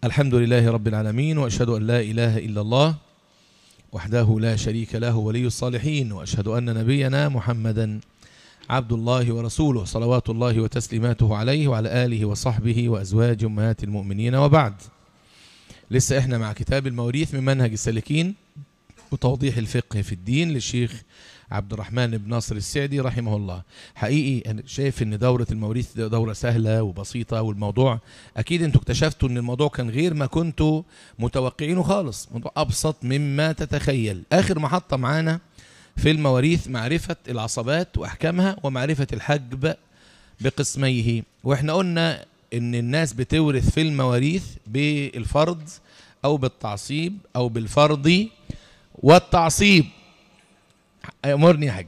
الحمد لله رب العالمين وأشهد أن لا إله إلا الله وحده لا شريك له ولي الصالحين وأشهد أن نبينا محمدا عبد الله ورسوله صلوات الله وتسليماته عليه وعلى آله وصحبه وأزواج أمهات المؤمنين وبعد لسه إحنا مع كتاب المواريث من منهج السالكين وتوضيح الفقه في الدين للشيخ عبد الرحمن بن ناصر السعدي رحمه الله حقيقي أنا شايف ان دورة المواريث دورة سهلة وبسيطة والموضوع اكيد انتوا اكتشفتوا ان الموضوع كان غير ما كنتوا متوقعينه خالص موضوع ابسط مما تتخيل اخر محطة معانا في المواريث معرفة العصبات واحكامها ومعرفة الحجب بقسميه واحنا قلنا ان الناس بتورث في المواريث بالفرض او بالتعصيب او بالفرض والتعصيب امرني يا حاج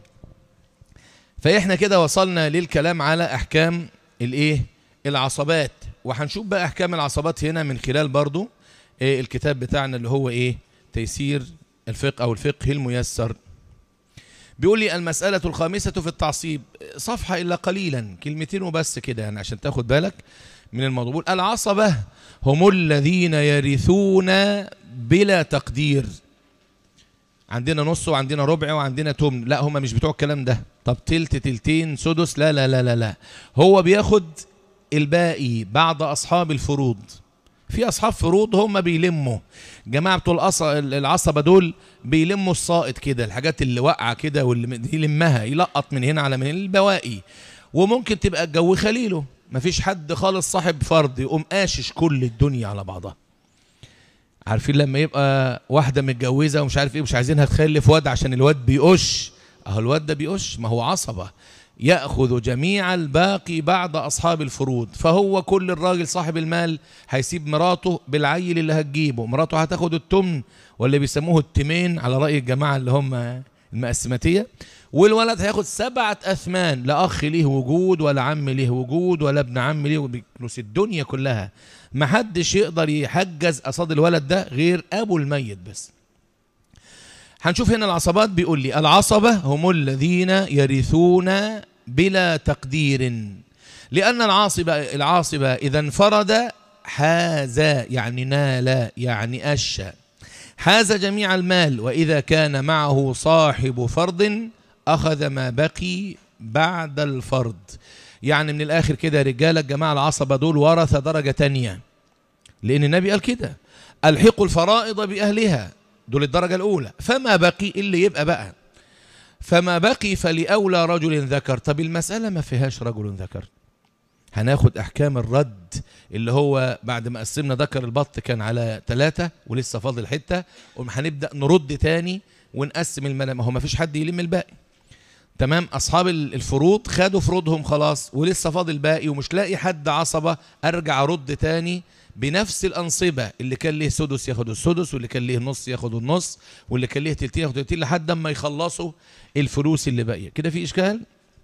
فاحنا كده وصلنا للكلام على احكام الايه العصبات وهنشوف بقى احكام العصبات هنا من خلال برضو إيه الكتاب بتاعنا اللي هو ايه تيسير الفقه او الفقه الميسر بيقول لي المسألة الخامسة في التعصيب صفحة إلا قليلا كلمتين وبس كده يعني عشان تاخد بالك من الموضوع بيقول العصبة هم الذين يرثون بلا تقدير عندنا نص وعندنا ربع وعندنا تمن لا هم مش بتوع الكلام ده طب تلت تلتين سدس لا لا لا لا لا هو بياخد الباقي بعد أصحاب الفروض في أصحاب فروض هم بيلموا جماعة بتوع العصبة دول بيلموا الساقط كده الحاجات اللي واقعة كده واللي يلمها يلقط من هنا على من هنا البواقي وممكن تبقى الجو خليله مفيش حد خالص صاحب فرض يقوم قاشش كل الدنيا على بعضها عارفين لما يبقى واحده متجوزه ومش عارف ايه مش عايزينها تخلف واد عشان الواد بيقش اهو الواد ده بيقش ما هو عصبه ياخذ جميع الباقي بعد اصحاب الفروض فهو كل الراجل صاحب المال هيسيب مراته بالعيل اللي هتجيبه مراته هتاخد التمن ولا بيسموه التمين على راي الجماعه اللي هم المقسماتيه والولد هياخد سبعة أثمان لا أخ ليه وجود ولا عم ليه وجود ولا ابن عم ليه بيكنس الدنيا كلها محدش يقدر يحجز قصاد الولد ده غير أبو الميت بس هنشوف هنا العصبات بيقول لي العصبة هم الذين يرثون بلا تقدير لأن العاصبة العاصبة إذا انفرد حاز يعني نال يعني أشى حاز جميع المال وإذا كان معه صاحب فرض أخذ ما بقي بعد الفرض يعني من الآخر كده رجال الجماعة العصبة دول ورث درجة تانية لأن النبي قال كده ألحقوا الفرائض بأهلها دول الدرجة الأولى فما بقي اللي يبقى بقى فما بقي فلأولى رجل ذكر طب المسألة ما فيهاش رجل ذكر هناخد أحكام الرد اللي هو بعد ما قسمنا ذكر البط كان على ثلاثة ولسه فاضل حتة هنبدأ نرد تاني ونقسم المال ما هو ما فيش حد يلم الباقي تمام اصحاب الفروض خدوا فروضهم خلاص ولسه فاضل باقي ومش لاقي حد عصبه ارجع ارد تاني بنفس الانصبه اللي كان ليه سدس ياخد السدس واللي كان ليه نص ياخد النص واللي كان ليه تلتين ياخد تلتين لحد اما يخلصوا الفلوس اللي باقيه كده في اشكال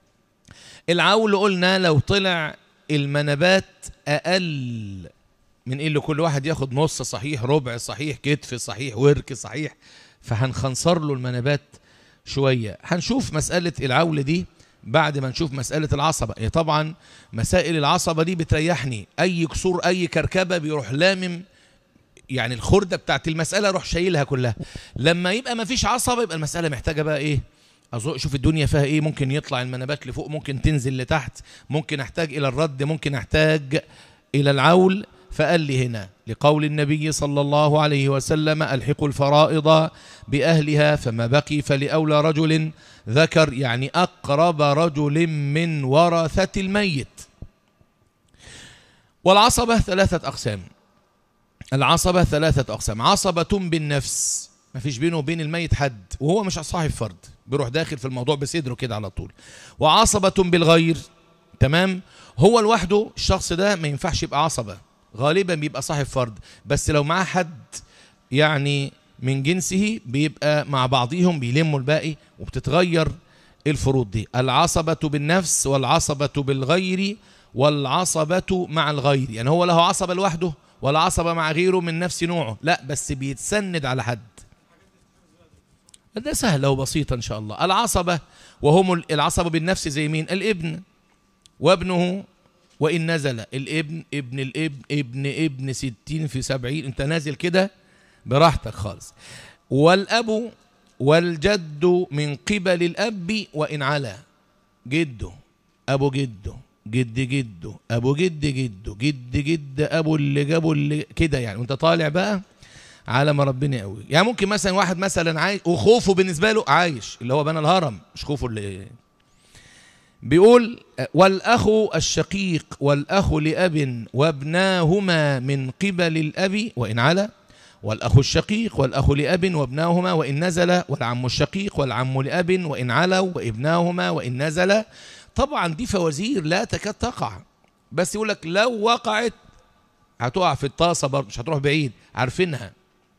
العول قلنا لو طلع المنبات اقل من ايه اللي كل واحد ياخد نص صحيح ربع صحيح كتف صحيح ورك صحيح فهنخنصر له المنبات شوية هنشوف مسألة العول دي بعد ما نشوف مسألة العصبة هي طبعا مسائل العصبة دي بتريحني أي كسور أي كركبة بيروح لامم يعني الخردة بتاعت المسألة روح شايلها كلها لما يبقى ما فيش عصبة يبقى المسألة محتاجة بقى إيه أزوق شوف الدنيا فيها إيه ممكن يطلع المنبات لفوق ممكن تنزل لتحت ممكن أحتاج إلى الرد ممكن أحتاج إلى العول فقال لي هنا لقول النبي صلى الله عليه وسلم ألحقوا الفرائض بأهلها فما بقي فلأولى رجل ذكر يعني أقرب رجل من ورثة الميت والعصبة ثلاثة أقسام العصبة ثلاثة أقسام عصبة بالنفس ما فيش بينه وبين الميت حد وهو مش صاحب فرد بيروح داخل في الموضوع بصدره كده على طول وعصبة بالغير تمام هو لوحده الشخص ده ما ينفعش يبقى عصبة غالبا بيبقى صاحب فرد بس لو معاه حد يعني من جنسه بيبقى مع بعضهم بيلموا الباقي وبتتغير الفروض دي العصبة بالنفس والعصبة بالغير والعصبة مع الغير يعني هو له عصبة لوحده ولا عصبة مع غيره من نفس نوعه لا بس بيتسند على حد ده سهلة وبسيطة إن شاء الله العصبة وهم العصبة بالنفس زي مين الابن وابنه وإن نزل الابن ابن الابن ابن ابن ستين في سبعين انت نازل كده براحتك خالص والأب والجد من قبل الأب وإن علا جده أبو جده جد جده أبو جد جده جد جد أبو اللي جابه اللي كده يعني وانت طالع بقى على ما ربنا قوي يعني ممكن مثلا واحد مثلا عايش وخوفه بالنسبة له عايش اللي هو بنى الهرم مش خوفه اللي بيقول والأخ الشقيق والأخ لأب وابناهما من قبل الأب وإن علا والأخ الشقيق والأخ لأب وابناهما وإن نزل والعم الشقيق والعم لأب وإن علوا وابناهما وإن نزل طبعا دي فوازير لا تكاد تقع بس يقول لك لو وقعت هتقع في الطاسة برضه مش هتروح بعيد عارفينها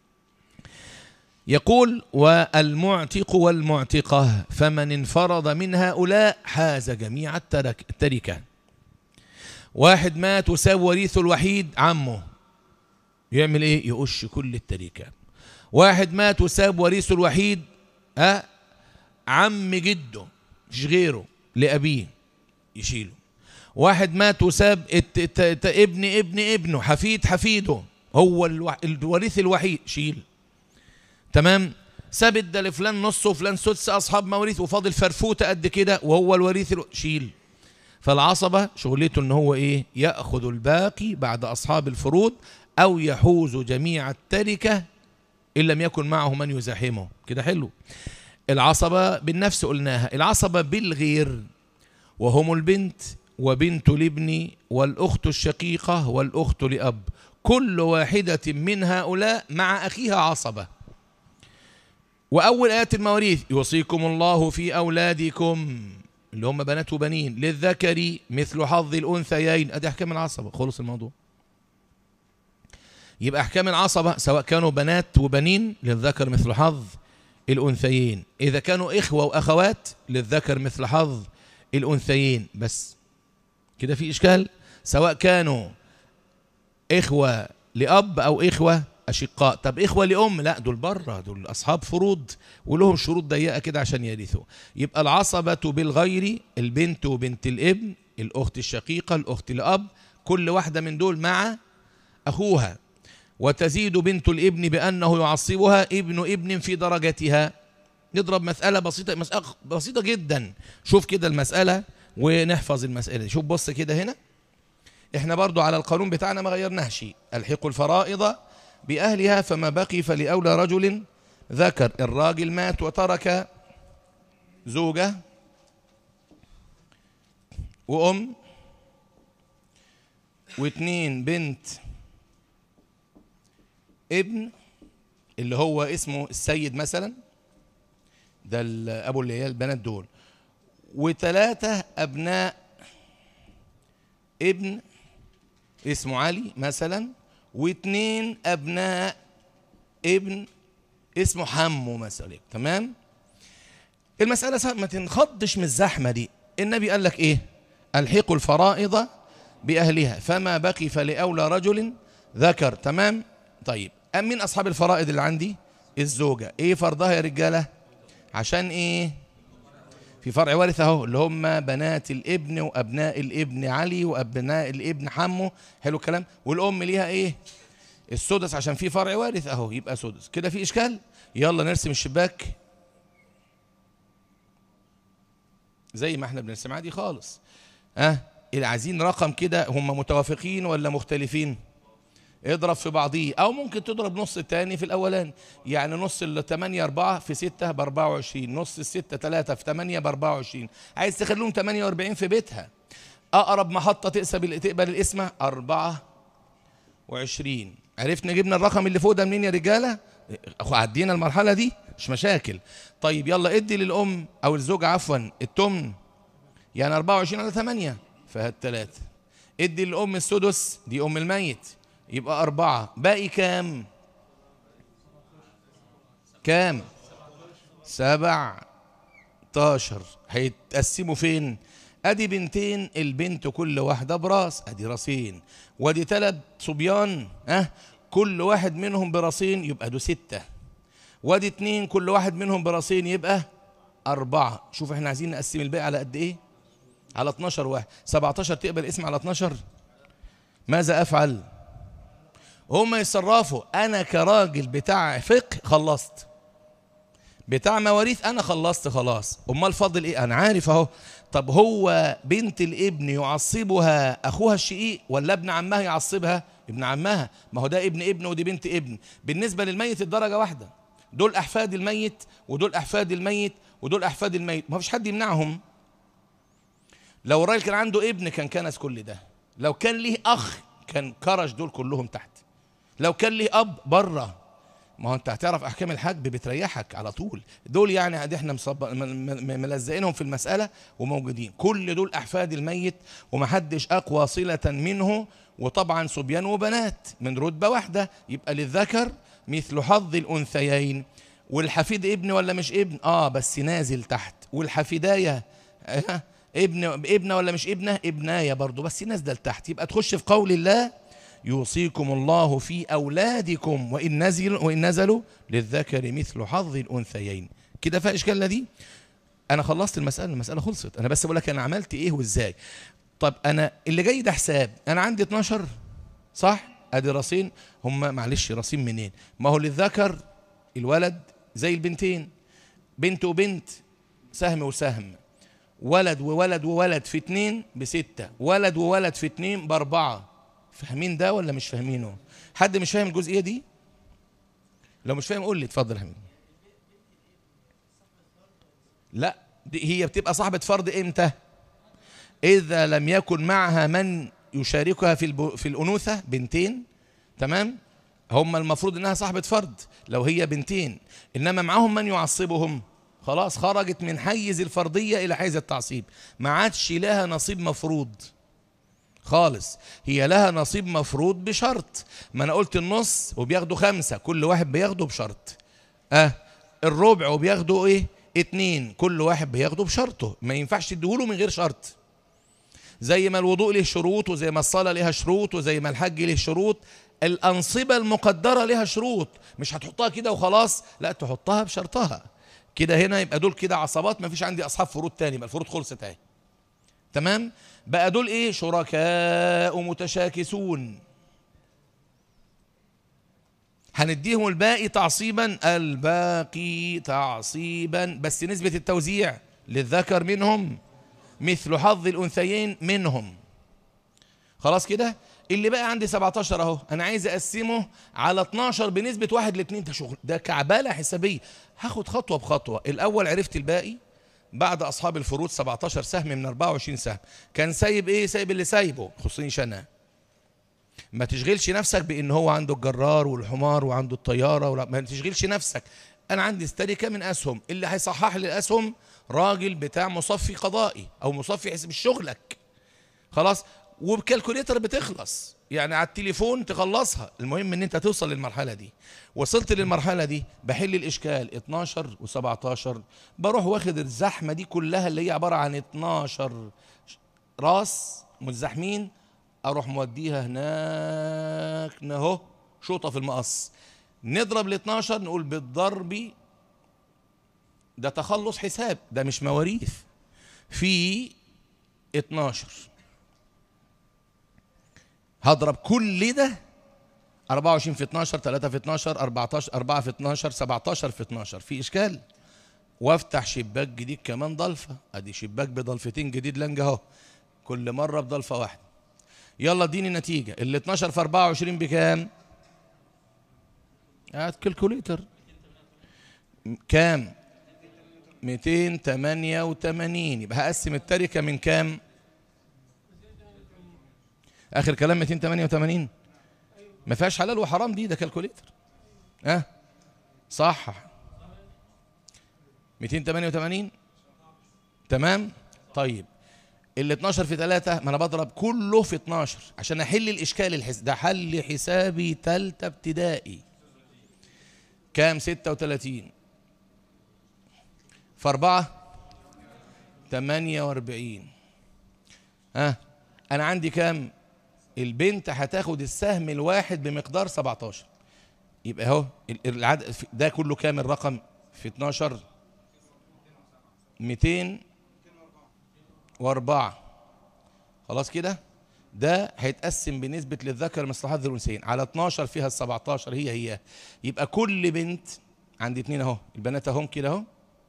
يقول والمعتق والمعتقة فمن انفرض من هؤلاء حاز جميع الترك التركة واحد مات وساب وريثه الوحيد عمه يعمل ايه يقش كل التركة واحد مات وساب وريثه الوحيد أه عم جده مش غيره لأبيه يشيله واحد مات وساب الت- الت- الت- ابن ابن ابنه حفيد حفيده هو الوح- الوريث الوحيد شيل تمام ساب ده لفلان نص وفلان سدس اصحاب مواريث وفاضل فرفوته قد كده وهو الوريث الو... شيل فالعصبه شغلته ان هو ايه ياخذ الباقي بعد اصحاب الفروض او يحوز جميع التركه ان لم يكن معه من يزاحمه كده حلو العصبه بالنفس قلناها العصبه بالغير وهم البنت وبنت الابن والاخت الشقيقه والاخت لاب كل واحده من هؤلاء مع اخيها عصبه وأول آيات المواريث يوصيكم الله في أولادكم اللي هم بنات وبنين للذكر مثل حظ الأنثيين أدي أحكام العصبة خلص الموضوع يبقى أحكام العصبة سواء كانوا بنات وبنين للذكر مثل حظ الأنثيين إذا كانوا إخوة وأخوات للذكر مثل حظ الأنثيين بس كده في إشكال سواء كانوا إخوة لأب أو إخوة أشقاء طب إخوة لأم لا دول بره دول أصحاب فروض ولهم شروط ضيقة كده عشان يرثوا يبقى العصبة بالغير البنت وبنت الابن الأخت الشقيقة الأخت لأب كل واحدة من دول مع أخوها وتزيد بنت الابن بأنه يعصبها ابن ابن في درجتها نضرب مسألة بسيطة مسألة بسيطة جدا شوف كده المسألة ونحفظ المسألة شوف بص كده هنا احنا برضو على القانون بتاعنا ما غيرناهش الحقوا الفرائض بأهلها فما بقي فلأولى رجل ذكر الراجل مات وترك زوجة وأم واتنين بنت ابن اللي هو اسمه السيد مثلا ده الأبو اللي هي البنات دول وثلاثة أبناء ابن اسمه علي مثلا واثنين ابناء ابن اسمه حمو مثلا تمام المسألة سهلة ما تنخضش من الزحمة دي النبي قال لك ايه الحقوا الفرائض بأهلها فما بقي فلأولى رجل ذكر تمام طيب أم من أصحاب الفرائض اللي عندي الزوجة ايه فرضها يا رجالة عشان ايه في فرع وارث اهو اللي هم بنات الابن وابناء الابن علي وابناء الابن حمو حلو الكلام والام ليها ايه السدس عشان في فرع وارث اهو يبقى سدس كده في اشكال يلا نرسم الشباك زي ما احنا بنرسم عادي خالص اه اللي عايزين رقم كده هم متوافقين ولا مختلفين اضرب في بعضيه او ممكن تضرب نص التاني في الاولاني يعني نص ال 8 4 في 6 ب 24 نص ال 6 3 في 8 ب 24 عايز تخليهم 48 في بيتها اقرب محطه تقبل تقبل القسمه 24 عرفنا جبنا الرقم اللي فوق ده منين يا رجاله اخو عدينا المرحله دي مش مشاكل طيب يلا ادي للام او الزوج عفوا التمن يعني 24 على 8 فهات 3 ادي للام السدس دي ام الميت يبقى أربعة باقي كام كام سبع تاشر هيتقسموا فين ادي بنتين البنت كل واحدة براس ادي راسين وادي ثلاث صبيان اه كل واحد منهم براسين يبقى دول ستة وادي اتنين كل واحد منهم براسين يبقى أربعة شوف احنا عايزين نقسم الباقي على قد ايه على 12 واحد 17 تقبل اسم على 12 ماذا افعل هم يتصرفوا انا كراجل بتاع فقه خلصت بتاع مواريث انا خلصت خلاص امال فاضل ايه انا عارف اهو طب هو بنت الابن يعصبها اخوها الشقيق ولا ابن عمها يعصبها ابن عمها ما هو ده ابن ابن ودي بنت ابن بالنسبه للميت الدرجه واحده دول احفاد الميت ودول احفاد الميت ودول احفاد الميت ما فيش حد يمنعهم لو الراجل كان عنده ابن كان كنس كل ده لو كان ليه اخ كان كرش دول كلهم تحت لو كان ليه اب بره ما هو انت هتعرف احكام الحجب بتريحك على طول دول يعني ادي احنا مصب... م- م- ملزقينهم في المساله وموجودين كل دول احفاد الميت ومحدش اقوى صله منه وطبعا صبيان وبنات من رتبه واحده يبقى للذكر مثل حظ الانثيين والحفيد ابن ولا مش ابن اه بس نازل تحت والحفيدايه آه ابن ابنه ولا مش ابنه ابنايه برضه بس نازله لتحت يبقى تخش في قول الله يوصيكم الله في أولادكم وإن نزلوا وإن نزلوا للذكر مثل حظ الأنثيين كده فيها إشكال دي أنا خلصت المسألة المسألة خلصت أنا بس بقول لك أنا عملت إيه وإزاي طب أنا اللي جاي ده حساب أنا عندي 12 صح أدي راسين هم معلش راسين منين ما هو للذكر الولد زي البنتين بنت وبنت سهم وسهم ولد وولد وولد في اتنين بستة ولد وولد في اتنين بأربعة فاهمين ده ولا مش فاهمينه حد مش فاهم الجزئية دي لو مش فاهم قول لي اتفضل يا حبيبي لا دي هي بتبقى صاحبة فرض امتى إذا لم يكن معها من يشاركها في الب... في الأنوثة بنتين تمام هم المفروض إنها صاحبة فرض لو هي بنتين إنما معاهم من يعصبهم خلاص خرجت من حيز الفرضية إلى حيز التعصيب ما عادش لها نصيب مفروض خالص هي لها نصيب مفروض بشرط ما انا قلت النص وبياخدوا خمسة كل واحد بياخده بشرط اه الربع وبياخدوا ايه اتنين كل واحد بياخده بشرطه ما ينفعش تديهوله من غير شرط زي ما الوضوء له شروط وزي ما الصلاة لها شروط وزي ما الحج له شروط الأنصبة المقدرة لها شروط مش هتحطها كده وخلاص لا تحطها بشرطها كده هنا يبقى دول كده عصبات ما فيش عندي أصحاب فروض تاني يبقى الفروض خلصت اهي تمام بقى دول ايه شركاء متشاكسون هنديهم الباقي تعصيبا الباقي تعصيبا بس نسبة التوزيع للذكر منهم مثل حظ الأنثيين منهم خلاص كده اللي بقى عندي 17 اهو انا عايز اقسمه على 12 بنسبة واحد لاتنين ده شغل ده كعبالة حسابية هاخد خطوة بخطوة الاول عرفت الباقي بعد اصحاب الفروض 17 سهم من 24 سهم كان سايب ايه سايب اللي سايبه خصنيش انا ما تشغلش نفسك بان هو عنده الجرار والحمار وعنده الطياره ولا ما تشغلش نفسك انا عندي استركه من اسهم اللي هيصحح لي الاسهم راجل بتاع مصفي قضائي او مصفي حسب شغلك خلاص وبكالكوليتر بتخلص يعني على التليفون تخلصها المهم ان انت توصل للمرحله دي وصلت للمرحله دي بحل الاشكال 12 و17 بروح واخد الزحمه دي كلها اللي هي عباره عن 12 راس متزاحمين اروح موديها هناك اهو شوطه في المقص نضرب ال 12 نقول بالضرب ده تخلص حساب ده مش مواريث في 12 هضرب كل ده 24 في 12 3 في 12 14 4 في 12 17 في 12 في اشكال وافتح شباك جديد كمان ضلفه ادي شباك بضلفتين جديد لنج اهو كل مره بضلفه واحده يلا اديني نتيجه ال 12 في 24 بكام هات كالكوليتر كام 288 يبقى هقسم التركه من كام اخر كلام 288 ما فيهاش حلال وحرام دي ده كالكوليتر ها أه؟ صح 288 تمام طيب ال 12 في 3 ما انا بضرب كله في 12 عشان احل الاشكال الحس ده حل حسابي ثالثه ابتدائي كام 36 في 4 48 ها أه؟ انا عندي كام البنت هتاخد السهم الواحد بمقدار 17 يبقى اهو العدد ده كله كام الرقم في 12 200 واربعة خلاص كده ده هيتقسم بنسبة للذكر مثل حظ الأنثيين على 12 فيها ال 17 هي هي يبقى كل بنت عندي اتنين اهو البنات اهم كده اهو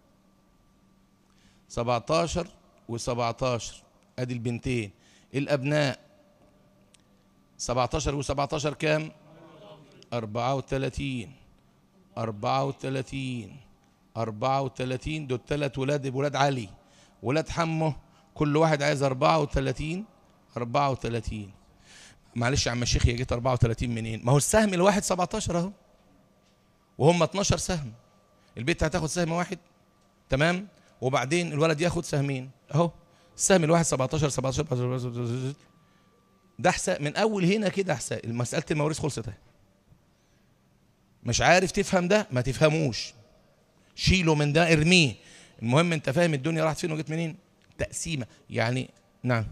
17 و17 ادي البنتين الابناء 17 و17 كام 34 34 34 دول ثلاث ولاد ولاد علي ولاد حمه كل واحد عايز 34 34 معلش يا عم الشيخ يا جيت 34 منين ما هو السهم الواحد 17 اهو وهم 12 سهم البيت هتاخد سهم واحد تمام وبعدين الولد ياخد سهمين اهو السهم الواحد 17 17 ده حساب من اول هنا كده حساب مساله المواريث خلصت اهي مش عارف تفهم ده ما تفهموش شيله من ده ارميه المهم انت فاهم الدنيا راحت فين وجت منين تقسيمه يعني نعم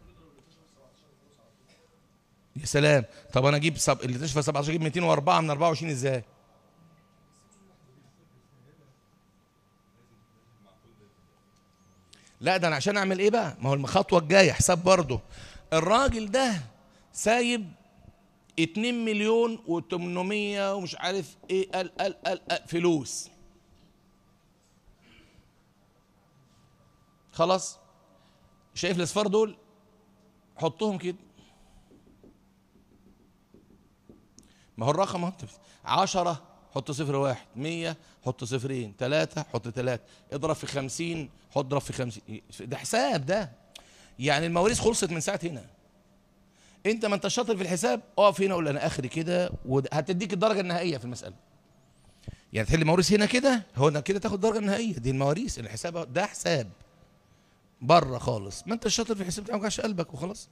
يا سلام طب انا اجيب سب... اللي تشفى 17 اجيب 204 من 24 ازاي لا ده انا عشان اعمل ايه بقى ما هو الخطوه الجايه حساب برضه الراجل ده سايب 2 مليون و800 ومش عارف ايه ال ال ال ال فلوس خلاص شايف الاصفار دول حطهم كده ما هو الرقم اهو 10 حط صفر واحد 100 حط صفرين ثلاثة حط ثلاثة اضرب في 50 حط اضرب في 50 ده حساب ده يعني المواريث خلصت من ساعة هنا انت ما انت شاطر في الحساب اقف هنا قول انا اخري كده وهتديك الدرجة النهائية في المسألة يعني تحل المواريث هنا كده هو انك كده تاخد الدرجة النهائية دي المواريث الحساب ده حساب بره خالص ما انت شاطر في الحساب ما توجعش قلبك وخلاص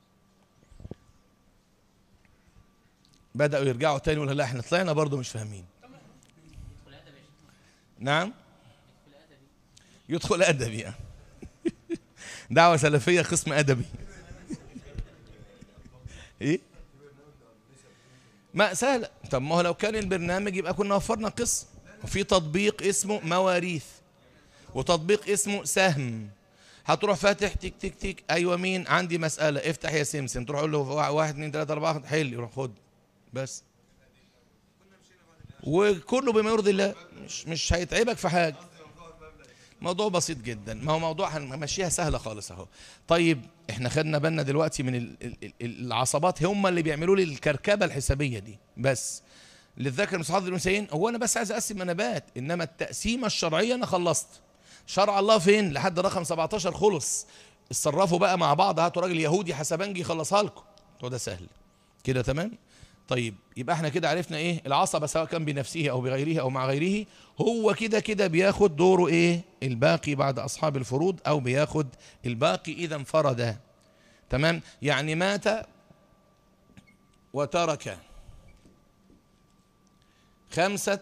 بدأوا يرجعوا تاني ولا لا احنا طلعنا برضو مش فاهمين نعم يدخل أدبي يعني. دعوة سلفية قسم أدبي ايه ما سهل طب ما هو لو كان البرنامج يبقى كنا وفرنا قسم وفي تطبيق اسمه مواريث وتطبيق اسمه سهم هتروح فاتح تك تك تك ايوه مين عندي مساله افتح يا سمسم تروح تقول له واحد اثنين ثلاثه اربعه حل يروح خد بس وكله بما يرضي الله مش مش هيتعبك في حاجه موضوع بسيط جدا ما هو موضوع هنمشيها سهله خالص اهو طيب احنا خدنا بالنا دلوقتي من العصبات هم اللي بيعملوا لي الكركبه الحسابيه دي بس للذكر مثل حظ الانثيين هو انا بس عايز اقسم منابات انما التقسيمه الشرعيه انا خلصت شرع الله فين لحد رقم 17 خلص اتصرفوا بقى مع بعض هاتوا راجل يهودي حسبنجي يخلصها لكم ده سهل كده تمام طيب يبقى احنا كده عرفنا ايه العصبة سواء كان بنفسه او بغيره او مع غيره هو كده كده بياخد دوره ايه الباقي بعد اصحاب الفروض او بياخد الباقي اذا انفرد تمام يعني مات وترك خمسة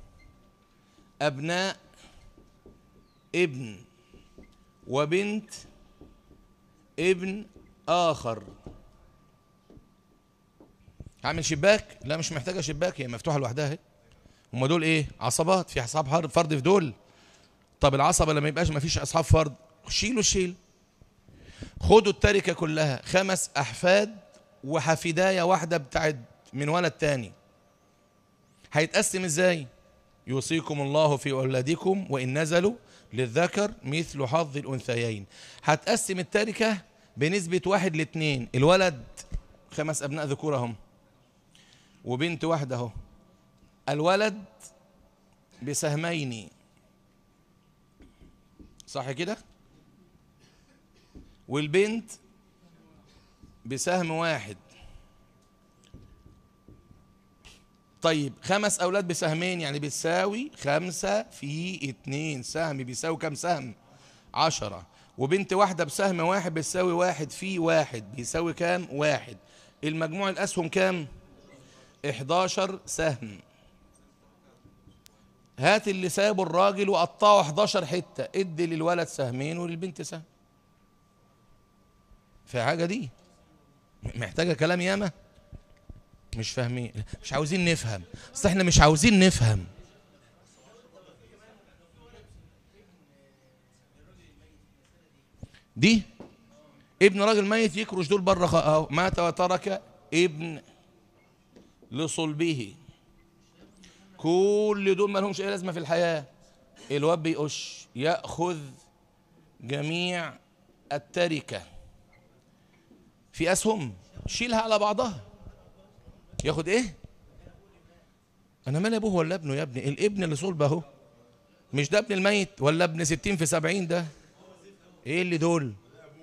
أبناء ابن وبنت ابن آخر هعمل شباك لا مش محتاجه شباك هي مفتوحه لوحدها اهي هم دول ايه عصبات في اصحاب فرد في دول طب العصبه لما يبقاش ما فيش اصحاب فرد شيلوا الشيل خدوا التركه كلها خمس احفاد وحفيدايه واحده بتاعت من ولد تاني هيتقسم ازاي يوصيكم الله في اولادكم وان نزلوا للذكر مثل حظ الانثيين هتقسم التركه بنسبه واحد لاثنين الولد خمس ابناء ذكور هم وبنت واحدة اهو الولد بسهمين صح كده والبنت بسهم واحد طيب خمس أولاد بسهمين يعني بتساوي خمسة في اتنين سهم بيساوي كم سهم عشرة وبنت واحدة بسهم واحد بتساوي واحد في واحد بيساوي كام واحد المجموع الأسهم كام 11 سهم هات اللي سابه الراجل وقطعه 11 حتة ادي للولد سهمين وللبنت سهم في حاجة دي محتاجة كلام ياما مش فاهمين مش عاوزين نفهم اصل احنا مش عاوزين نفهم دي ابن راجل ميت يكرش دول بره خ- اهو مات وترك ابن لصلبه كل دول ما لهمش اي لازمه في الحياه الواد بيقش ياخذ جميع التركه في اسهم شيلها على بعضها ياخد ايه انا مال ابوه ولا ابنه يا ابني الابن اللي صلب اهو مش ده ابن الميت ولا ابن ستين في سبعين ده ايه اللي دول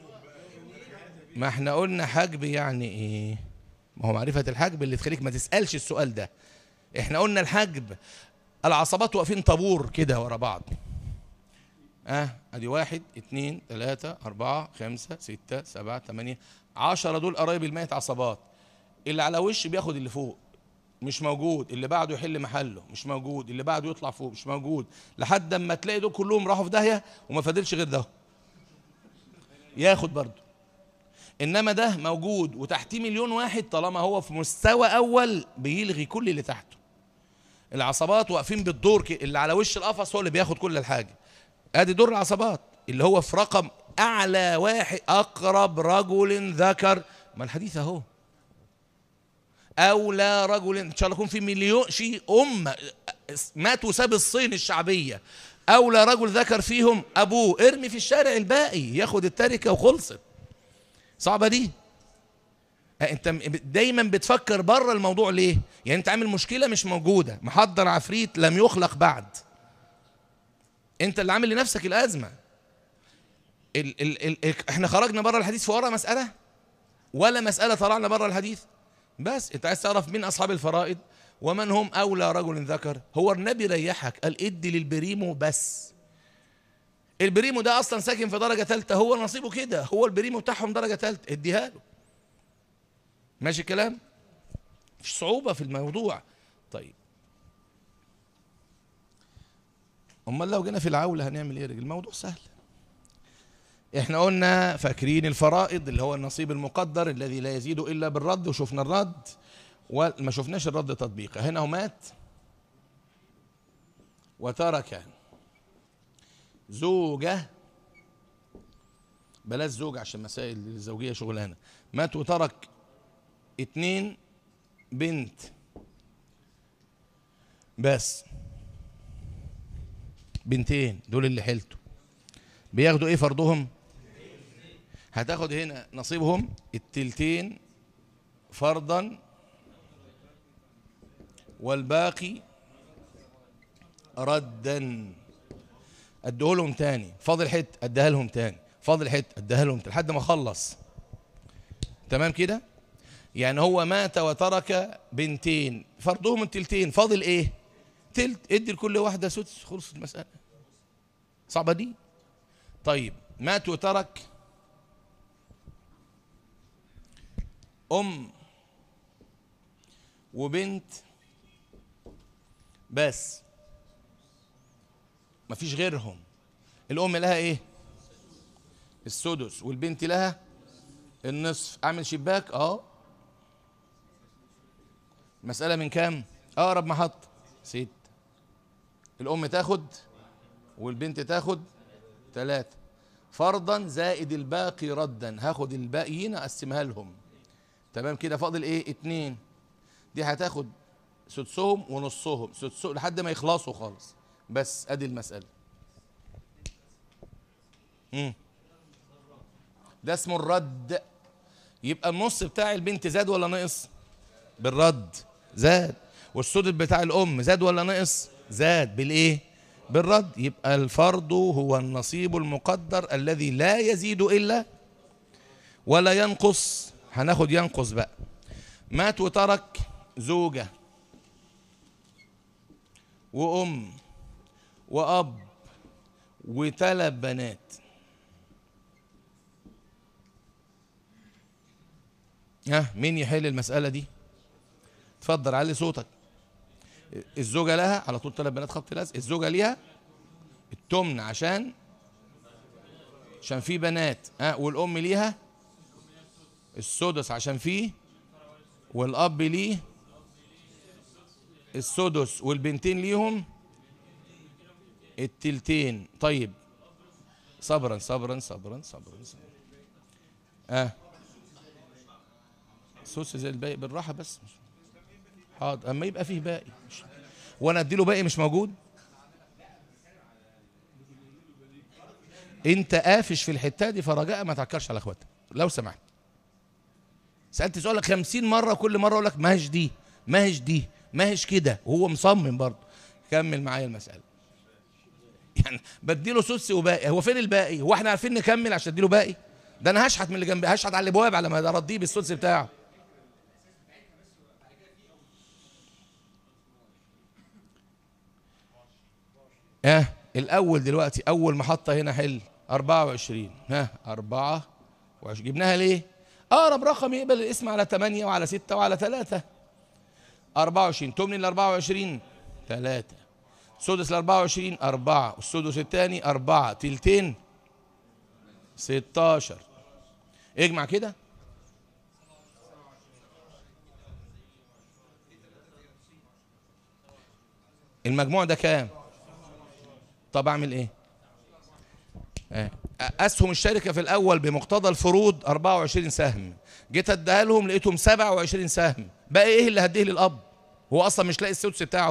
ما احنا قلنا حجب يعني ايه ما هو معرفة الحجب اللي تخليك ما تسألش السؤال ده احنا قلنا الحجب العصبات واقفين طابور كده ورا بعض اه ادي واحد اتنين تلاتة اربعة خمسة ستة سبعة تمانية عشرة دول قرايب الميت عصبات اللي على وش بياخد اللي فوق مش موجود اللي بعده يحل محله مش موجود اللي بعده يطلع فوق مش موجود لحد اما تلاقي دول كلهم راحوا في داهيه وما فاضلش غير ده ياخد برضه انما ده موجود وتحتيه مليون واحد طالما هو في مستوى اول بيلغي كل اللي تحته العصبات واقفين بالدور كده اللي على وش القفص هو اللي بياخد كل الحاجه ادي دور العصبات اللي هو في رقم اعلى واحد اقرب رجل ذكر ما الحديث اهو أولى رجل إن شاء الله يكون في مليون شيء أمة مات وساب الصين الشعبية أولى رجل ذكر فيهم أبوه ارمي في الشارع الباقي ياخد التركة وخلصت صعبة دي انت دايما بتفكر بره الموضوع ليه يعني انت عامل مشكلة مش موجودة محضر عفريت لم يخلق بعد انت اللي عامل لنفسك الأزمة ال ال ال احنا خرجنا بره الحديث في ورا مسألة ولا مسألة طلعنا بره الحديث بس انت عايز تعرف مين اصحاب الفرائض ومن هم اولى رجل ذكر هو النبي ريحك قال ادي للبريمو بس البريمو ده اصلا ساكن في درجه ثالثه هو نصيبه كده هو البريمو بتاعهم درجه ثالثه اديها له ماشي الكلام مش صعوبه في الموضوع طيب امال لو جينا في العوله هنعمل ايه يا رجل الموضوع سهل احنا قلنا فاكرين الفرائض اللي هو النصيب المقدر الذي لا يزيد الا بالرد وشفنا الرد وما شفناش الرد تطبيقا هنا هو مات وترك زوجة بلاش زوج عشان مسائل الزوجية شغلانة مات وترك اتنين بنت بس بنتين دول اللي حلتوا بياخدوا ايه فرضهم هتاخد هنا نصيبهم التلتين فرضا والباقي ردا اديه لهم تاني فاضل حت اديها لهم تاني فاضل حت اديها لهم تاني لحد ما اخلص تمام كده يعني هو مات وترك بنتين فرضهم التلتين فاضل ايه تلت ادي لكل واحده سدس خلصت المساله صعبه دي طيب مات وترك ام وبنت بس مفيش غيرهم الام لها ايه السدس والبنت لها النصف اعمل شباك اه مسألة من كام اقرب محطة ست الام تاخد والبنت تاخد ثلاثة فرضا زائد الباقي ردا هاخد الباقيين اقسمها لهم تمام كده فاضل ايه اتنين دي هتاخد سدسهم ونصهم سدسهم لحد ما يخلصوا خالص بس ادي المسألة مم. ده اسمه الرد يبقى النص بتاع البنت زاد ولا نقص بالرد زاد والسدس بتاع الام زاد ولا نقص زاد بالايه بالرد يبقى الفرض هو النصيب المقدر الذي لا يزيد الا ولا ينقص هناخد ينقص بقى مات وترك زوجه وام واب وثلاث بنات ها مين يحل المسألة دي اتفضل علي صوتك الزوجة لها على طول ثلاث بنات خط لزق الزوجة ليها التمن عشان عشان في بنات ها والأم ليها السدس عشان فيه والأب ليه السدس والبنتين ليهم التلتين طيب صبرا صبرا صبرا صبرا, صبرا. اه سوس زي الباقي بالراحه بس حاضر اما يبقى فيه باقي مش- وانا اديله باقي مش موجود انت قافش في الحته دي فرجاء ما تعكرش على اخواتك لو سمحت سالت سؤالك خمسين مره كل مره اقول لك ما هيش دي ما هيش دي ما هيش كده وهو مصمم برضه كمل معايا المساله يعني بديله سوس وباقي هو فين الباقي هو احنا عارفين نكمل عشان اديله باقي ده انا هشحت من اللي جنبي هشحت على الابواب على ما ارضيه بالسوس بتاعه اه الاول دلوقتي اول محطه هنا حل 24 ها 4 وعش جبناها ليه اقرب رقم يقبل الاسم على 8 وعلى 6 وعلى 3 24 تمن ال 24 3 سدس ال 24 4 والسدس الثاني 4 تلتين 16 اجمع كده المجموع ده كام طب اعمل ايه آه. اسهم الشركه في الاول بمقتضى الفروض 24 سهم جيت اديها لهم لقيتهم 27 سهم بقى ايه اللي هديه للاب هو اصلا مش لاقي السدس بتاعه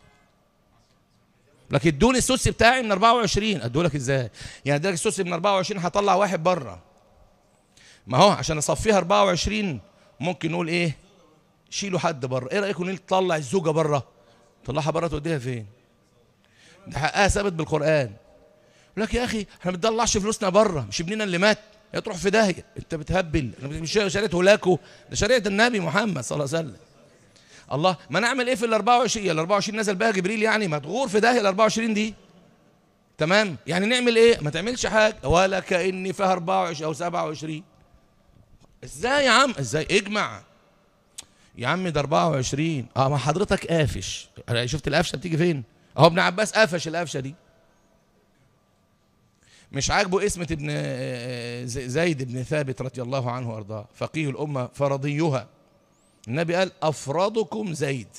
لكن ادوني السدس بتاعي من 24 ادولك ازاي يعني اديلك السدس من 24 هطلع واحد بره ما هو عشان اصفيها 24 ممكن نقول ايه شيلوا حد بره ايه رايكم نطلع الزوجه بره طلعها بره توديها فين ده حقها ثابت بالقران يقول لك يا اخي احنا ما بنطلعش فلوسنا بره مش ابننا اللي مات يا تروح في داهيه انت بتهبل مش شريعه هولاكو ده شريعه النبي محمد صلى الله عليه وسلم الله ما نعمل ايه في ال 24 ال 24 نزل بها جبريل يعني مدغور في داهيه ال 24 دي تمام يعني نعمل ايه ما تعملش حاجه ولا كاني فيها 24 او 27 ازاي يا عم ازاي اجمع يا عم ده 24 اه ما حضرتك قافش شفت القفشه بتيجي فين اهو ابن عباس قفش القفشه دي مش عاجبه اسمة ابن زيد بن ثابت رضي الله عنه وارضاه فقيه الامه فرضيها النبي قال افرضكم زيد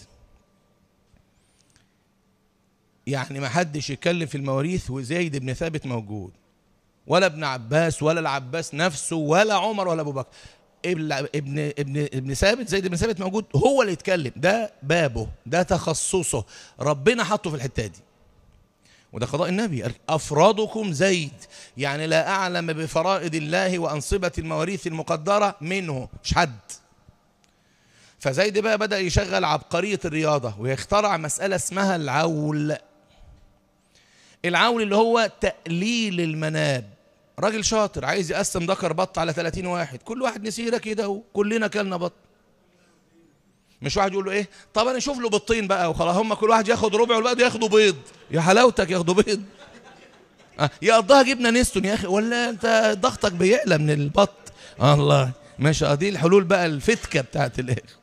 يعني ما حدش يتكلم في المواريث وزيد بن ثابت موجود ولا ابن عباس ولا العباس نفسه ولا عمر ولا ابو بكر ابن ابن ابن ابن ثابت زيد بن ثابت موجود هو اللي يتكلم ده بابه ده تخصصه ربنا حطه في الحته دي وده قضاء النبي قال افرادكم زيد يعني لا اعلم بفرائض الله وانصبه المواريث المقدره منه مش حد فزيد بقى بدا يشغل عبقريه الرياضه ويخترع مساله اسمها العول العول اللي هو تقليل المناب راجل شاطر عايز يقسم ذكر بط على 30 واحد كل واحد نسيره كده اهو كلنا كلنا بط مش واحد يقول له ايه طب انا اشوف له بطين بقى وخلاص هم كل واحد ياخد ربع والباقي ياخدوا بيض يا حلاوتك ياخدوا بيض آه يقضيها جبنه نستون يا اخي ولا انت ضغطك بيعلى من البط آه الله ماشي دي الحلول بقى الفتكه بتاعت الاخوه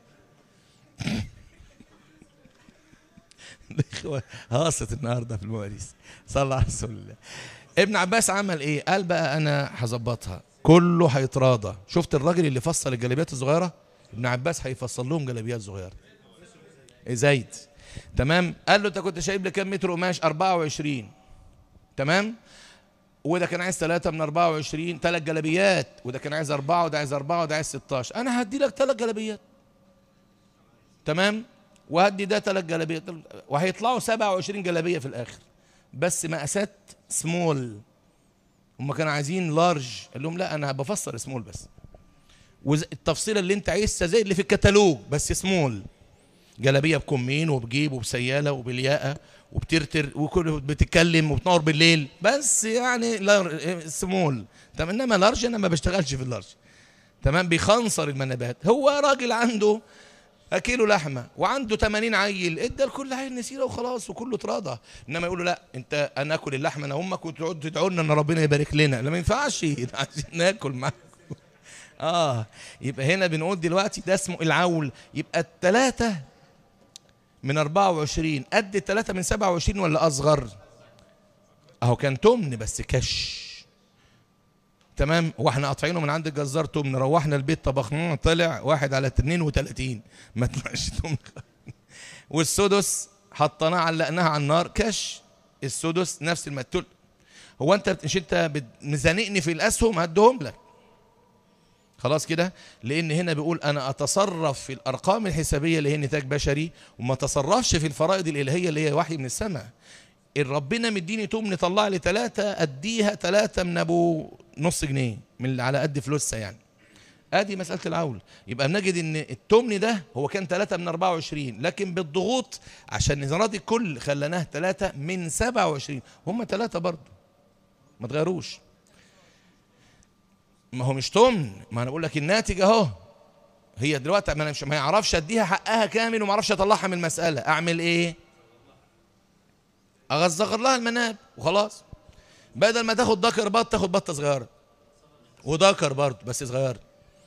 الاخوه هاصت النهارده في المواريث صلى الله على رسول الله ابن عباس عمل ايه قال بقى انا هظبطها كله هيتراضى شفت الراجل اللي فصل الجلابيات الصغيره ابن عباس هيفصل لهم جلابيات صغيره زيد تمام قال له انت كنت شايب لي كام متر قماش 24 تمام وده كان عايز ثلاثة من 24 ثلاث جلابيات وده كان عايز أربعة وده عايز أربعة وده عايز 16 أنا هدي لك ثلاث جلابيات تمام وهدي ده ثلاث جلابيات وهيطلعوا 27 جلابية في الآخر بس مقاسات سمول هم كانوا عايزين لارج قال لهم لا أنا بفسر سمول بس والتفصيله اللي انت عايزها زي اللي في الكتالوج بس سمول جلابيه بكمين وبجيب وبسياله وبالياقه وبترتر وكل بتتكلم وبتنور بالليل بس يعني لار سمول تمام انما لارج انا ما بشتغلش في اللارج تمام بيخنصر المنابات هو راجل عنده كيلو لحمه وعنده 80 عيل ادى لكل عيل نسيره وخلاص وكله اتراضى انما يقولوا لا انت انا اكل اللحمه انا امك وتقعدوا تدعوا لنا ان ربنا يبارك لنا لا ما ينفعش عايزين ناكل معاك اه يبقى هنا بنقول دلوقتي ده اسمه العول يبقى الثلاثة من 24 قد الثلاثة من 27 ولا أصغر؟ أهو كان تمن بس كش تمام واحنا قاطعينه من عند الجزار تمن روحنا البيت طبخناه طلع واحد على 32 ما طلعش تمن والسدس حطيناه علقناها على النار كش السدس نفس المتل هو انت مش انت مزنقني في الاسهم هدهم لك خلاص كده لان هنا بيقول انا اتصرف في الارقام الحسابيه اللي هي نتاج بشري وما اتصرفش في الفرائض الالهيه اللي هي وحي من السماء ان ربنا مديني توم طلع لي ثلاثة اديها ثلاثة من ابو نص جنيه من اللي على قد فلوسها يعني ادي مساله العول يبقى بنجد ان التمن ده هو كان 3 من 24 لكن بالضغوط عشان نراضي الكل خليناه 3 من 27 هم 3 برضه ما تغيروش ما هو مش تمن ما انا بقول لك الناتج اهو هي دلوقتي ما انا مش ما يعرفش اديها حقها كامل وما اعرفش اطلعها من المساله اعمل ايه اغزغر لها المناب وخلاص بدل ما تاخد ذكر بط تاخد بطه صغيره وذكر برضه بس صغيره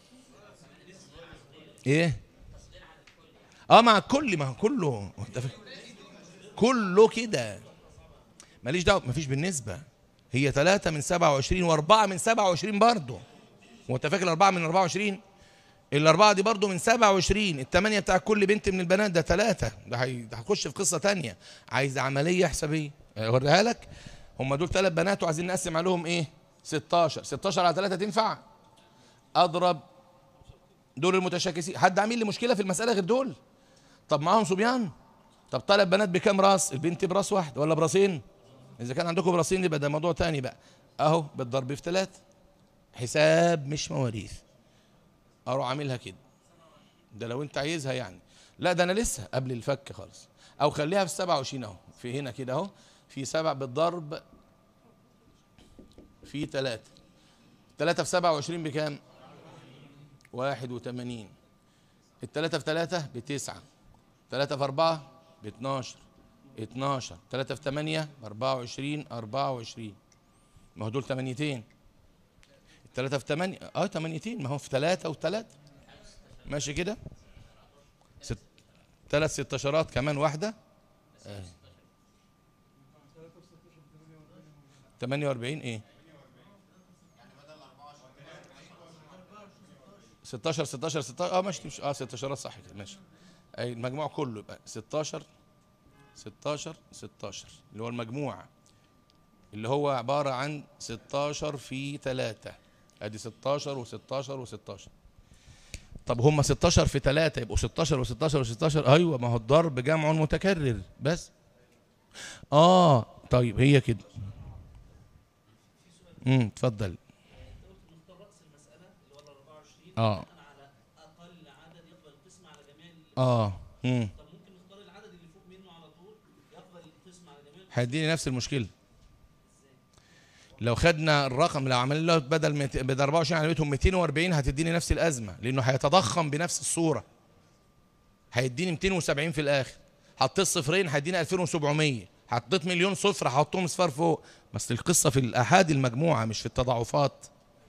ايه اه مع الكل ما هو كله انت فاهم؟ كله كده ماليش دعوه مفيش بالنسبه هي ثلاثة من 27 وأربعة من 27 برضه وأنت فاكر الأربعة من 24 الأربعة دي برضه من 27 الثمانية بتاع كل بنت من البنات ده ثلاثة ده هي- ده هتخش في قصة تانية عايز عملية حسابية أوريها لك هم دول ثلاث بنات وعايزين نقسم عليهم إيه 16 16 على 3 تنفع أضرب دول المتشاكسين حد عامل لي مشكلة في المسألة غير دول طب معاهم صبيان طب ثلاث بنات بكام راس البنت براس واحد ولا براسين اذا كان عندكم براسين يبقى ده موضوع تاني بقى اهو بالضرب في ثلاثة حساب مش مواريث اروح عاملها كده ده لو انت عايزها يعني لا ده انا لسه قبل الفك خالص او خليها في 27 اهو في هنا كده اهو في سبع بالضرب في ثلاثة ثلاثة في 27 بكام؟ واحد وثمانين الثلاثة في ثلاثة بتسعة ثلاثة في أربعة باتناشر اتناشر ثلاثة في ثمانية بأربعة وعشرين أربعة وعشرين ما هو دول ثمانيتين الثلاثة في ثمانية اه ثمانيتين ما هو في ثلاثة وثلاثة ماشي كده ست ثلاث ستاشرات كمان واحدة آه. 48 ايه 16 16 16 اه ماشي مش اه 16 صح كده ماشي اي المجموع كله يبقى 16 16 16 اللي هو المجموع اللي هو عبارة عن 16 في 3 ادي 16 و16 و16 طب هم 16 في 3 يبقوا 16 و16 و16 ايوه ما هو الضرب جمع متكرر بس اه طيب هي كده امم اتفضل اه اه امم هيديني نفس المشكله لو خدنا الرقم لو عملنا له بدل مت... بدل 24 عملتهم 240 هتديني نفس الازمه لانه هيتضخم بنفس الصوره هيديني 270 في الاخر حطيت صفرين هيديني 2700 حطيت مليون صفر هحطهم صفار فوق بس القصه في الاحاد المجموعه مش في التضاعفات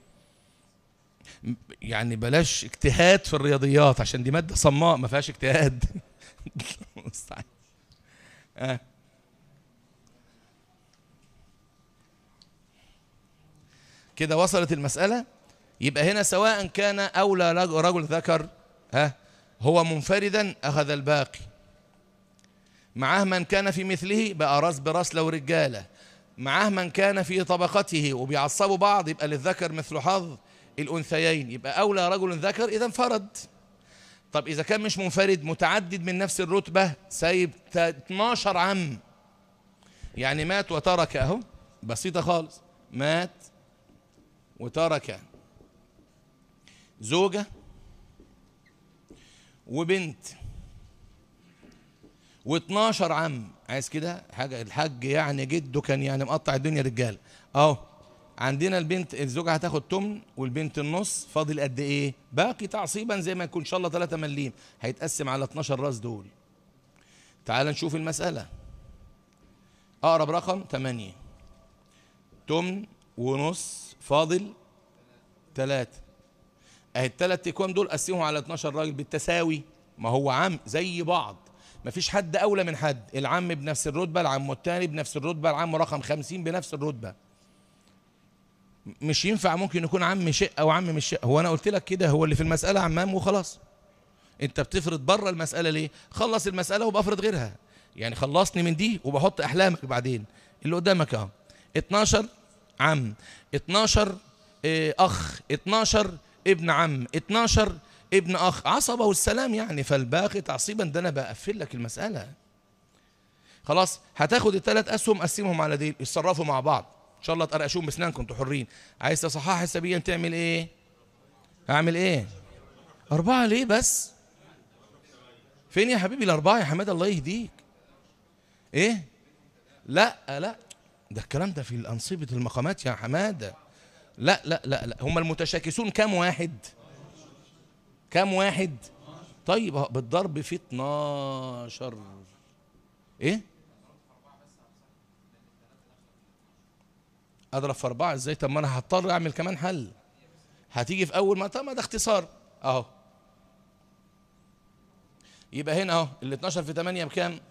م- يعني بلاش اجتهاد في الرياضيات عشان دي ماده صماء ما فيهاش اجتهاد مستعان. آه. كده وصلت المسألة يبقى هنا سواء كان أولى رجل, رجل ذكر ها هو منفردا أخذ الباقي معاه من كان في مثله بقى راس براس لو رجالة معاه من كان في طبقته وبيعصبوا بعض يبقى للذكر مثل حظ الأنثيين يبقى أولى رجل ذكر إذا انفرد طب إذا كان مش منفرد متعدد من نفس الرتبة سايب 12 عم يعني مات وترك أهو بسيطة خالص مات وترك زوجة وبنت و12 عم عايز كده حاجة الحاج يعني جده كان يعني مقطع الدنيا رجال اهو عندنا البنت الزوجة هتاخد تمن والبنت النص فاضل قد ايه باقي تعصيبا زي ما يكون ان شاء الله 3 مليم هيتقسم على 12 راس دول تعال نشوف المسألة اقرب رقم 8 تمن ونص فاضل ثلاثة اهي الثلاث اكوام دول قسمهم على 12 راجل بالتساوي ما هو عم زي بعض ما فيش حد اولى من حد العم بنفس الرتبه العم الثاني بنفس الرتبه العم رقم 50 بنفس الرتبه مش ينفع ممكن يكون عم شق او عم مش شق هو انا قلت لك كده هو اللي في المساله عمام وخلاص انت بتفرض بره المساله ليه خلص المساله وبفرض غيرها يعني خلصني من دي وبحط احلامك بعدين اللي قدامك اهو 12 عم 12 آه، اخ 12 ابن عم 12 ابن اخ عصبه والسلام يعني فالباقي تعصيبا ده انا بقفل لك المساله خلاص هتاخد الثلاث اسهم قسمهم على دي يتصرفوا مع بعض ان شاء الله تقرقشوهم باسنانكم انتوا حرين عايز تصححها حسابيا تعمل ايه اعمل ايه اربعه ليه بس فين يا حبيبي الاربعه يا حماد الله يهديك ايه لا لا ده الكلام ده في الانصبه المقامات يا حماده لا لا لا لا هم المتشاكسون كام واحد كام واحد طيب أهو بالضرب في 12 ايه اضرب في اربعه ازاي طب ما انا هضطر اعمل كمان حل هتيجي في اول ما طب ما ده اختصار اهو يبقى هنا اهو ال 12 في 8 بكام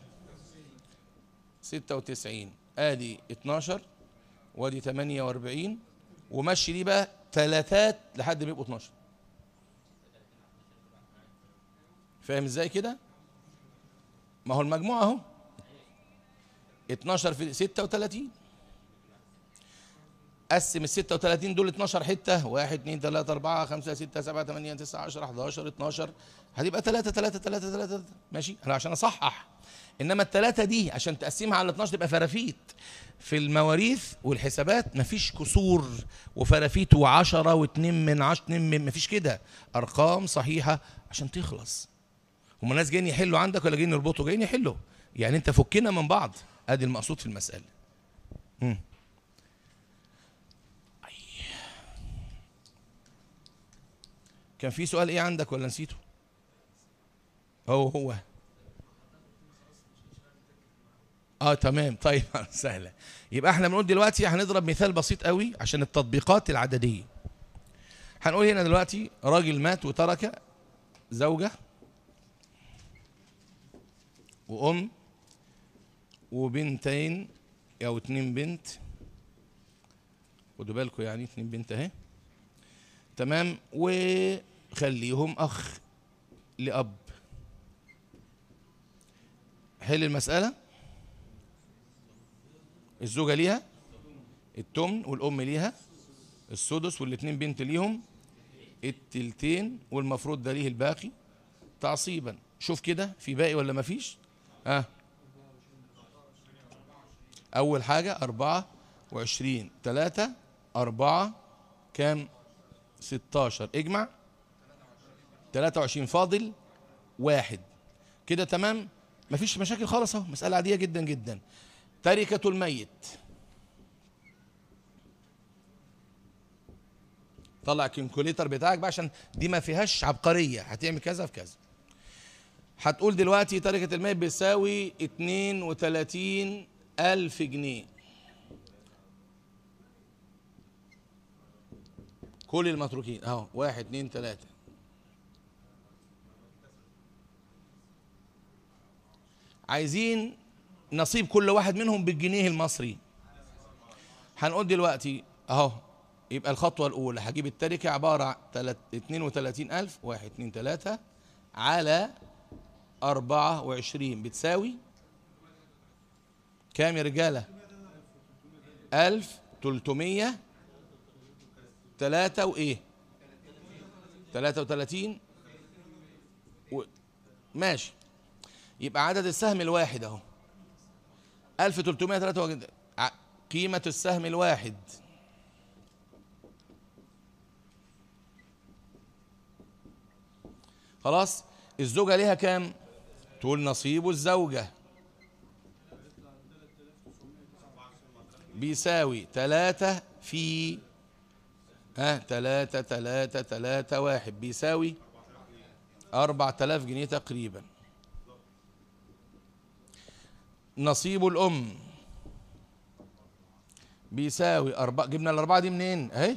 96 ادي 12 وادي 48 ومشي دي بقى ثلاثات لحد ما يبقوا 12 فاهم ازاي كده ما هو المجموع اهو 12 في 36 قسم ال 36 دول 12 حته 1 2 3 4 5 6 7 8 9 10 11 12 هتبقى 3 3 3 3 ماشي انا عشان اصحح انما الثلاثه دي عشان تقسمها على 12 تبقى فرافيت في المواريث والحسابات مفيش كسور وفرافيت و10 و2 من 10 2 من مفيش كده ارقام صحيحه عشان تخلص هم الناس جايين يحلوا عندك ولا جايين يربطوا جايين يحلوا يعني انت فكنا من بعض ادي المقصود في المساله مم. كان في سؤال ايه عندك ولا نسيته هو هو اه تمام طيب سهله يبقى احنا بنقول دلوقتي هنضرب مثال بسيط قوي عشان التطبيقات العدديه هنقول هنا دلوقتي راجل مات وترك زوجه وام وبنتين او اتنين بنت خدوا بالكم يعني اتنين بنت اهي تمام وخليهم اخ لاب حل المساله الزوجه ليها التمن والام ليها السدس والاتنين بنت ليهم التلتين والمفروض ده ليه الباقي تعصيبا شوف كده في باقي ولا مفيش اه اول حاجه أربعة وعشرين تلاتة أربعة كام ستاشر اجمع تلاتة وعشرين فاضل واحد كده تمام مفيش مشاكل خالص اهو مسألة عادية جدا جدا تركة الميت طلع الكالكوليتر بتاعك بقى عشان دي ما فيهاش عبقرية هتعمل كذا في كذا هتقول دلوقتي تركة الميت بيساوي 32 ألف جنيه كل المتروكين اهو واحد اتنين تلاتة عايزين نصيب كل واحد منهم بالجنيه المصري هنقول دلوقتي اهو يبقى الخطوة الأولى هجيب التركة عبارة عن 32 ألف واحد اتنين تلاتة على أربعة وعشرين بتساوي كام يا رجالة ألف تلتمية تلاتة وإيه تلاتة وتلاتين و... ماشي يبقى عدد السهم الواحد أهو ألف تلتمية تلاتة و... قيمة السهم الواحد خلاص الزوجة ليها كام تقول نصيب الزوجة بيساوي تلاتة في ها تلاتة تلاتة تلاتة واحد بيساوي أربعة آلاف جنيه تقريبا نصيب الأم بيساوي أربعة جبنا الأربعة دي منين أهي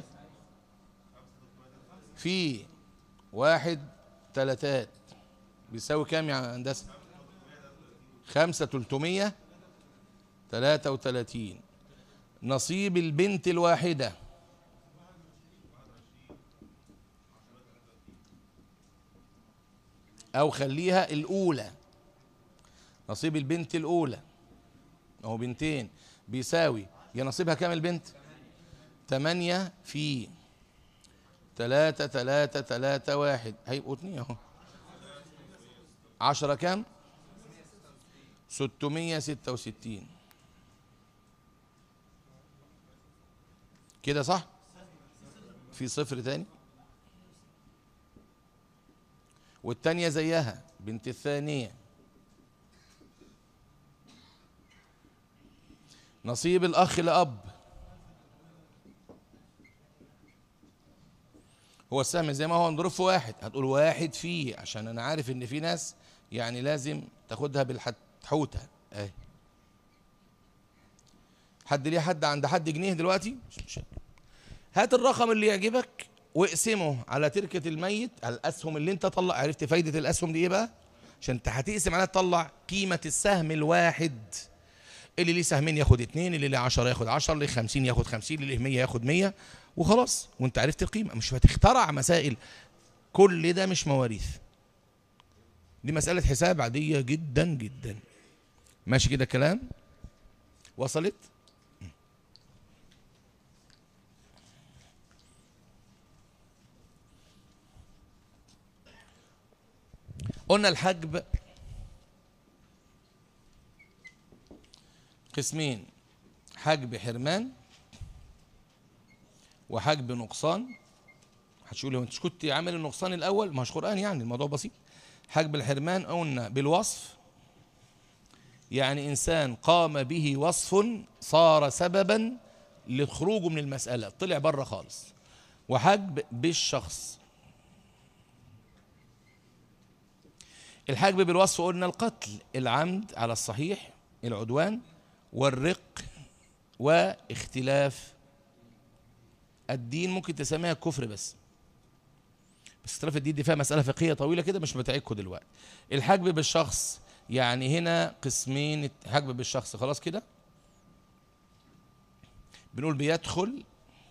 في واحد تلاتات بيساوي كام يا هندسة خمسة تلتمية تلاتة وتلاتين نصيب البنت الواحدة أو خليها الأولى نصيب البنت الأولى أهو بنتين بيساوي يا نصيبها كام البنت تمانية في تلاتة تلاتة تلاتة واحد هيبقوا اتنين اهو عشرة كام ستمية ستة وستين كده صح في صفر تاني والتانية زيها بنت الثانية نصيب الأخ لأب هو السهم زي ما هو نضرب في واحد هتقول واحد فيه عشان أنا عارف إن في ناس يعني لازم تاخدها بالحوتة أهي حد ليه حد عند حد جنيه دلوقتي مش مش هات الرقم اللي يعجبك واقسمه على تركة الميت على الأسهم اللي أنت طلع عرفت فايدة الأسهم دي إيه بقى؟ عشان أنت هتقسم عليها تطلع قيمة السهم الواحد اللي ليه سهمين ياخد اتنين اللي ليه 10 ياخد 10 اللي ليه 50 ياخد 50 اللي ليه 100 ياخد 100 وخلاص وانت عرفت القيمة مش هتخترع مسائل كل ده مش مواريث دي مسألة حساب عادية جدا جدا ماشي كده كلام وصلت قلنا الحجب قسمين حجب حرمان وحجب نقصان هتقولي هو انت كنت عامل النقصان الاول مش قران يعني الموضوع بسيط حجب الحرمان قلنا بالوصف يعني انسان قام به وصف صار سببا لخروجه من المساله طلع بره خالص وحجب بالشخص الحجب بالوصف قلنا القتل العمد على الصحيح العدوان والرق واختلاف الدين ممكن تسميها كفر بس بس اختلاف الدين دي فيها مسألة فقهية طويلة كده مش بتاعتكم دلوقتي الحجب بالشخص يعني هنا قسمين حجب بالشخص خلاص كده بنقول بيدخل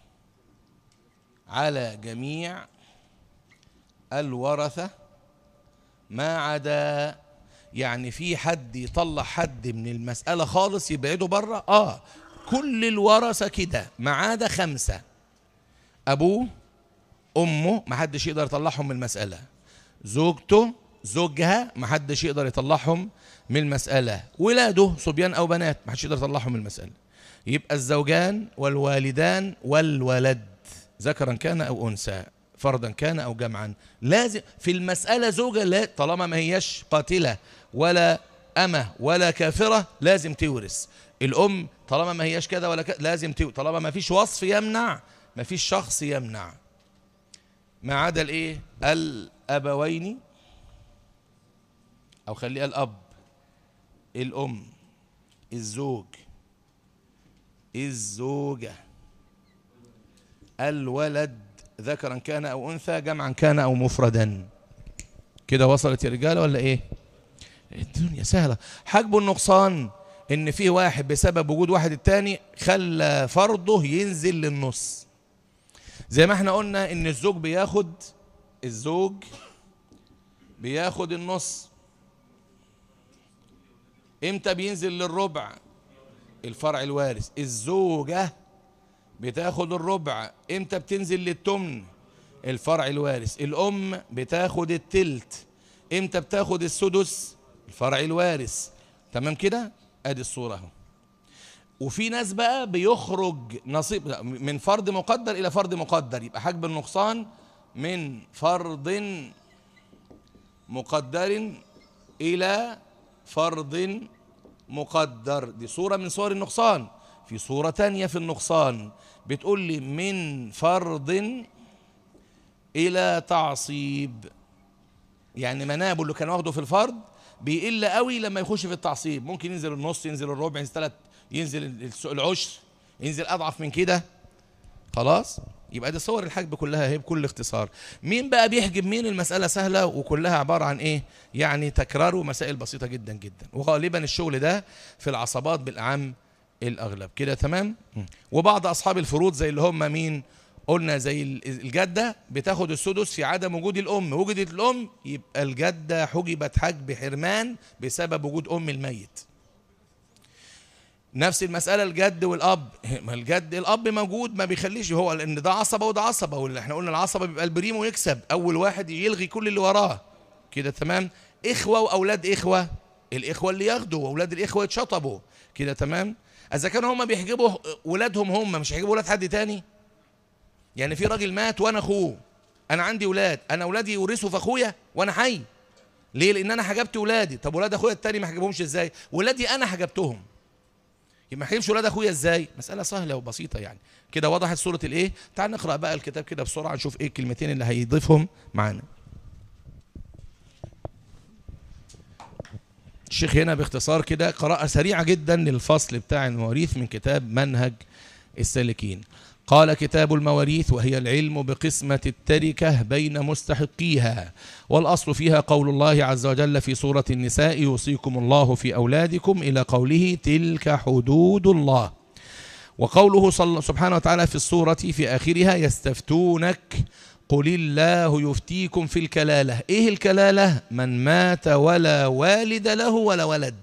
على جميع الورثة ما عدا يعني في حد يطلع حد من المسألة خالص يبعده بره اه كل الورثة كده ما عدا خمسة أبوه أمه ما حدش يقدر يطلعهم من المسألة زوجته زوجها ما حدش يقدر يطلعهم من المسألة ولاده صبيان أو بنات ما حدش يقدر يطلعهم من المسألة يبقى الزوجان والوالدان والولد ذكرا كان أو أنثى فردا كان أو جمعا لازم في المسألة زوجة لا طالما ما هيش قاتلة ولا أمة ولا كافرة لازم تورث الأم طالما ما هيش كذا ولا كذا لازم تورث طالما ما فيش وصف يمنع ما فيش شخص يمنع ما عدا الايه الابوين او خليها الاب الام الزوج الزوجه الولد ذكرا كان او انثى جمعا كان او مفردا كده وصلت يا رجاله ولا ايه الدنيا سهله حجب النقصان ان في واحد بسبب وجود واحد التاني خلى فرضه ينزل للنص زي ما احنا قلنا ان الزوج بياخد الزوج بياخد النص امتى بينزل للربع الفرع الوارث الزوجة بتاخد الربع امتى بتنزل للتمن الفرع الوارث الام بتاخد التلت امتى بتاخد السدس الفرع الوارث تمام كده ادي الصورة اهو وفي ناس بقى بيخرج نصيب من فرض مقدر الى فرض مقدر يبقى حجب النقصان من فرض مقدر الى فرض مقدر دي صورة من صور النقصان في صورة تانية في النقصان بتقول لي من فرض الى تعصيب يعني منابه اللي كان واخده في الفرض بيقل قوي لما يخش في التعصيب ممكن ينزل النص ينزل الربع ينزل ثلاث ينزل العشر ينزل اضعف من كده خلاص يبقى دي صور الحجب كلها هي بكل اختصار مين بقى بيحجب مين المسألة سهلة وكلها عبارة عن ايه يعني تكرار ومسائل بسيطة جدا جدا وغالبا الشغل ده في العصبات بالأعم الأغلب كده تمام وبعض أصحاب الفروض زي اللي هم مين قلنا زي الجدة بتاخد السدس في عدم وجود الأم وجدت الأم يبقى الجدة حجبت حجب حرمان بسبب وجود أم الميت نفس المسألة الجد والأب ما الجد الأب موجود ما بيخليش هو لأن ده عصبة وده عصبة واللي احنا قلنا العصبة بيبقى البريمو يكسب أول واحد يلغي كل اللي وراه كده تمام إخوة وأولاد إخوة الإخوة اللي ياخدوا وأولاد الإخوة يتشطبوا كده تمام إذا كانوا هم بيحجبوا ولادهم هم مش هيحجبوا ولاد حد تاني يعني في راجل مات وأنا أخوه أنا عندي ولاد أنا أولادي يورثوا في أخويا وأنا حي ليه؟ لأن أنا حجبت ولادي طب ولاد أخويا التاني ما حجبهمش إزاي؟ ولادي أنا حجبتهم يبقى ما حجبش ولاد أخويا إزاي؟ مسألة سهلة وبسيطة يعني كده وضحت صورة الإيه؟ تعال نقرأ بقى الكتاب كده بسرعة نشوف إيه الكلمتين اللي هيضيفهم معانا الشيخ هنا باختصار كده قراءة سريعة جدا للفصل بتاع المواريث من كتاب منهج السالكين قال كتاب المواريث وهي العلم بقسمة التركة بين مستحقيها والأصل فيها قول الله عز وجل في سورة النساء يوصيكم الله في أولادكم إلى قوله تلك حدود الله وقوله صل سبحانه وتعالى في السورة في آخرها يستفتونك قل الله يفتيكم في الكلالة إيه الكلالة من مات ولا والد له ولا ولد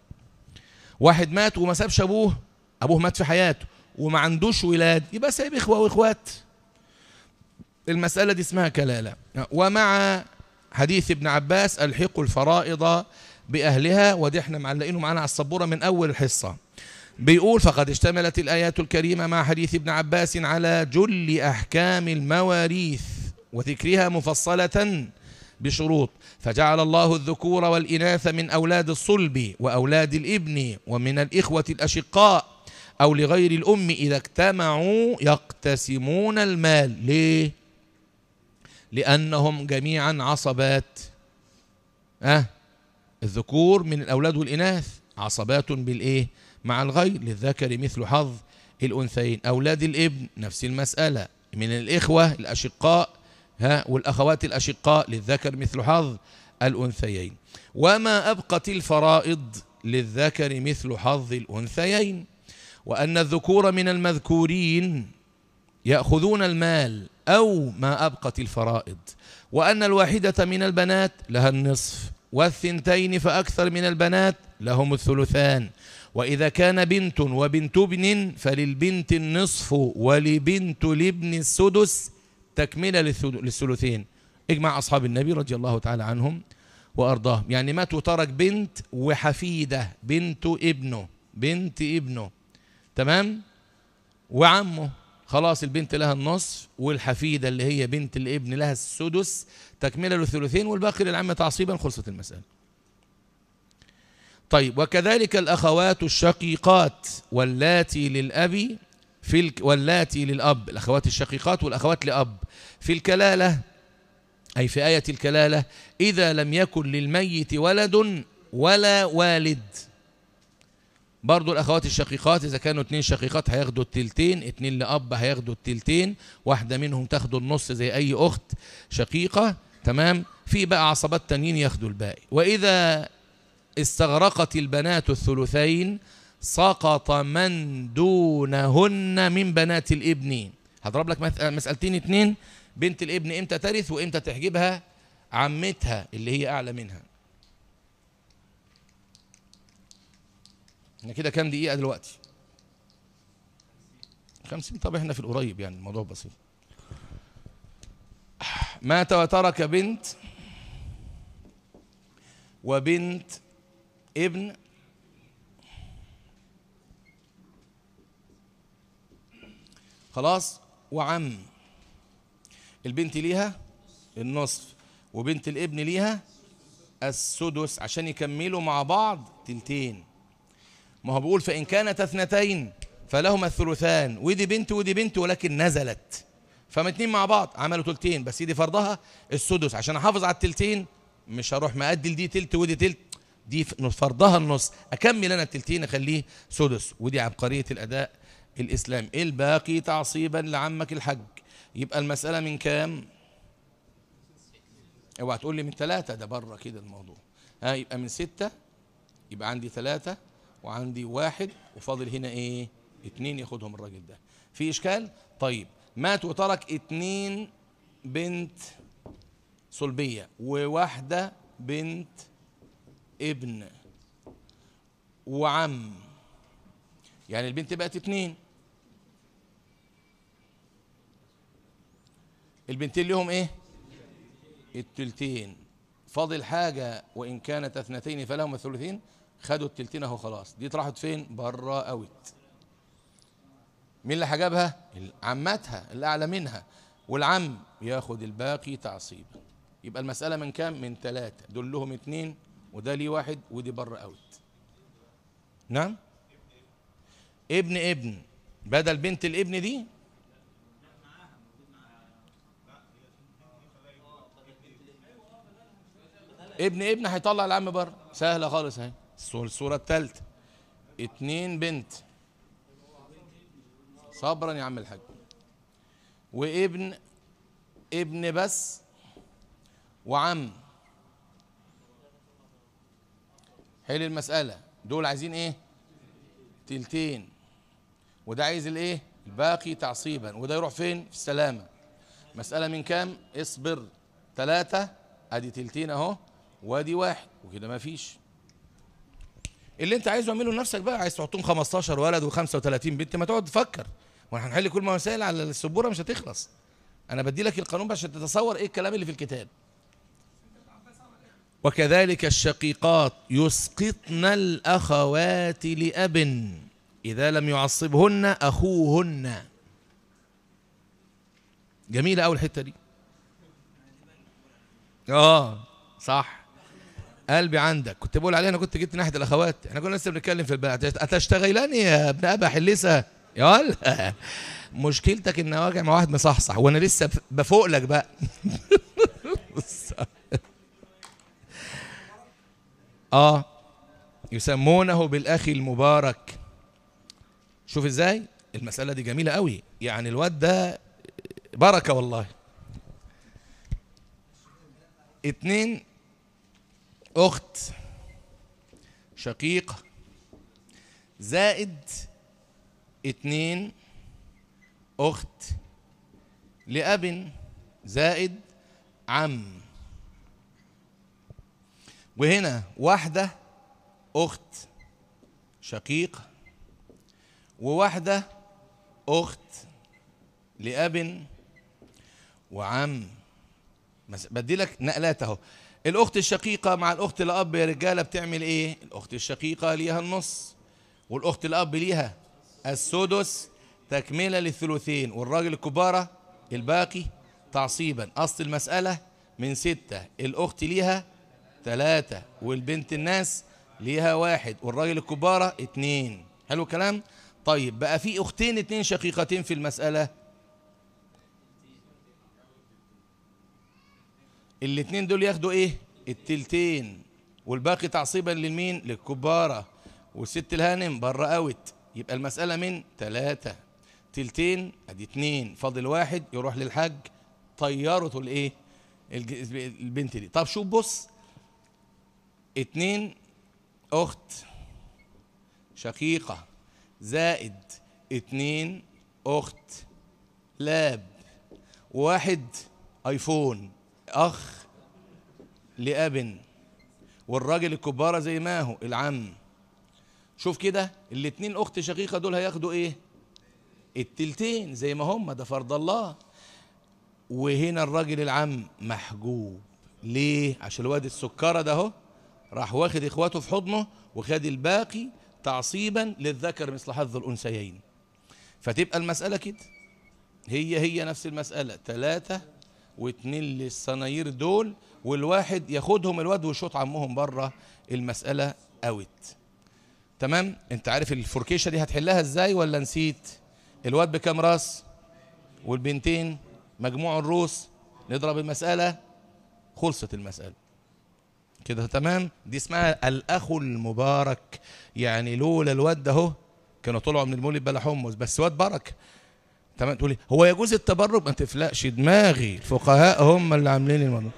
واحد مات وما سابش أبوه أبوه مات في حياته وما عندوش ولاد يبقى سايب إخوة وإخوات المسألة دي اسمها كلالة ومع حديث ابن عباس الحقوا الفرائض بأهلها ودي احنا معلقينه معانا على السبورة من أول الحصة بيقول فقد اشتملت الآيات الكريمة مع حديث ابن عباس على جل أحكام المواريث وذكرها مفصلة بشروط فجعل الله الذكور والإناث من أولاد الصلب وأولاد الابن ومن الإخوة الأشقاء أو لغير الأم إذا اجتمعوا يقتسمون المال ليه؟ لأنهم جميعا عصبات أه الذكور من الأولاد والإناث عصبات بالإيه؟ مع الغير للذكر مثل حظ الأنثيين أولاد الابن نفس المسألة من الإخوة الأشقاء ها والأخوات الأشقاء للذكر مثل حظ الأنثيين وما أبقت الفرائض للذكر مثل حظ الأنثيين وأن الذكور من المذكورين يأخذون المال أو ما أبقت الفرائض وأن الواحدة من البنات لها النصف والثنتين فأكثر من البنات لهم الثلثان وإذا كان بنت وبنت ابن فللبنت النصف ولبنت الابن السدس تكملة للثلثين اجمع أصحاب النبي رضي الله تعالى عنهم وأرضاهم يعني مات وترك بنت وحفيدة بنت ابنه بنت ابنه تمام وعمه خلاص البنت لها النصف والحفيدة اللي هي بنت الابن لها السدس تكملة للثلثين والباقي للعم تعصيبا خلصت المسألة طيب وكذلك الأخوات الشقيقات واللاتي للأب في ال... واللاتي للأب الأخوات الشقيقات والأخوات لأب في الكلالة أي في آية الكلالة إذا لم يكن للميت ولد ولا والد برضو الأخوات الشقيقات إذا كانوا اتنين شقيقات هياخدوا التلتين اتنين لأب هياخدوا التلتين واحدة منهم تاخدوا النص زي أي أخت شقيقة تمام في بقى عصبات تانيين ياخدوا الباقي وإذا استغرقت البنات الثلثين سقط من دونهن من بنات الابن هضرب لك مسألتين اتنين بنت الابن امتى ترث وامتى تحجبها عمتها اللي هي اعلى منها احنا كده كام دقيقة دلوقتي خمسين طب احنا في القريب يعني الموضوع بسيط مات وترك بنت وبنت ابن خلاص وعم البنت ليها النصف وبنت الابن ليها السدس عشان يكملوا مع بعض تلتين ما هو بيقول فإن كانت اثنتين فلهما الثلثان ودي بنت ودي بنت ولكن نزلت فما اتنين مع بعض عملوا تلتين بس دي فرضها السدس عشان احافظ على التلتين مش هروح مأدي دي تلت ودي تلت دي فرضها النص اكمل انا التلتين اخليه سدس ودي عبقريه الاداء الاسلام الباقي تعصيبا لعمك الحج يبقى المساله من كام اوعى تقول لي من ثلاثة ده بره كده الموضوع ها يبقى من ستة يبقى عندي ثلاثة وعندي واحد وفاضل هنا ايه اتنين ياخدهم الراجل ده في اشكال طيب مات وترك اتنين بنت صلبية وواحدة بنت ابن وعم يعني البنت بقت اتنين البنتين لهم ايه التلتين فاضل حاجة وإن كانت اثنتين فلهم الثلثين خدوا التلتين اهو خلاص دي راحت فين بره اوت مين اللي حجبها عمتها اللي اعلى منها والعم ياخد الباقي تعصيبا يبقى المسألة من كام من ثلاثة دول لهم اتنين وده ليه واحد ودي بره اوت نعم ابن ابن بدل بنت الابن دي ابن ابن هيطلع العم بره سهله خالص اهي الصوره الثالثه اتنين بنت صبرا يا عم الحاج وابن ابن بس وعم حل المسألة دول عايزين ايه تلتين وده عايز الايه الباقي تعصيبا وده يروح فين في السلامة مسألة من كام اصبر ثلاثة ادي تلتين اهو وادي واحد وكده ما فيش اللي انت عايزه اعمله لنفسك بقى عايز تحطهم 15 ولد و35 بنت ما تقعد تفكر واحنا هنحل كل مسائل على السبوره مش هتخلص انا بدي لك القانون عشان تتصور ايه الكلام اللي في الكتاب وكذلك الشقيقات يسقطن الاخوات لاب اذا لم يعصبهن اخوهن جميله قوي الحته دي اه صح قلبي عندك كنت بقول عليه انا كنت جيت ناحيه الاخوات احنا كنا لسه بنتكلم في البلد اتشتغلان يا ابن ابا حلسه يا ولا مشكلتك ان واجع مع واحد مصحصح وانا لسه بفوق لك بقى اه يسمونه بالاخ المبارك شوف ازاي المساله دي جميله قوي يعني الواد ده بركه والله اتنين اخت شقيقه زائد اتنين أخت لأب زائد عم وهنا واحدة أخت شقيقة وواحدة أخت لأب وعم بدي لك نقلات اهو الأخت الشقيقة مع الأخت الأب يا رجالة بتعمل إيه؟ الأخت الشقيقة ليها النص والأخت الأب ليها السدس تكملة للثلثين والراجل الكبارة الباقي تعصيبا أصل المسألة من ستة الأخت ليها ثلاثة والبنت الناس ليها واحد والراجل الكبارة اتنين حلو الكلام طيب بقى في أختين اتنين شقيقتين في المسألة الاتنين دول ياخدوا ايه التلتين والباقي تعصيبا للمين للكبارة والست الهانم بره اوت يبقى المسألة من ثلاثة تلتين ادي اتنين فاضل واحد يروح للحاج طيارته الايه البنت دي طب شوف بص اتنين اخت شقيقة زائد اتنين اخت لاب واحد ايفون اخ لاب والراجل الكبارة زي ما هو العم شوف كده الاتنين اخت شقيقه دول هياخدوا ايه التلتين زي ما هم ده فرض الله وهنا الراجل العم محجوب ليه عشان الواد السكره ده اهو راح واخد اخواته في حضنه وخد الباقي تعصيبا للذكر مثل حظ الانثيين فتبقى المساله كده هي هي نفس المساله ثلاثه واتنين للصناير دول والواحد ياخدهم الواد ويشوط عمهم بره المساله اوت تمام انت عارف الفركيشه دي هتحلها ازاي ولا نسيت الواد بكام راس والبنتين مجموع الروس نضرب المساله خلصت المساله كده تمام دي اسمها الاخ المبارك يعني لولا الواد ده اهو كانوا طلعوا من المولد بلا حمص بس واد بركه تمام تقولي هو يجوز التبرك ما تفلقش دماغي الفقهاء هم اللي عاملين الموضوع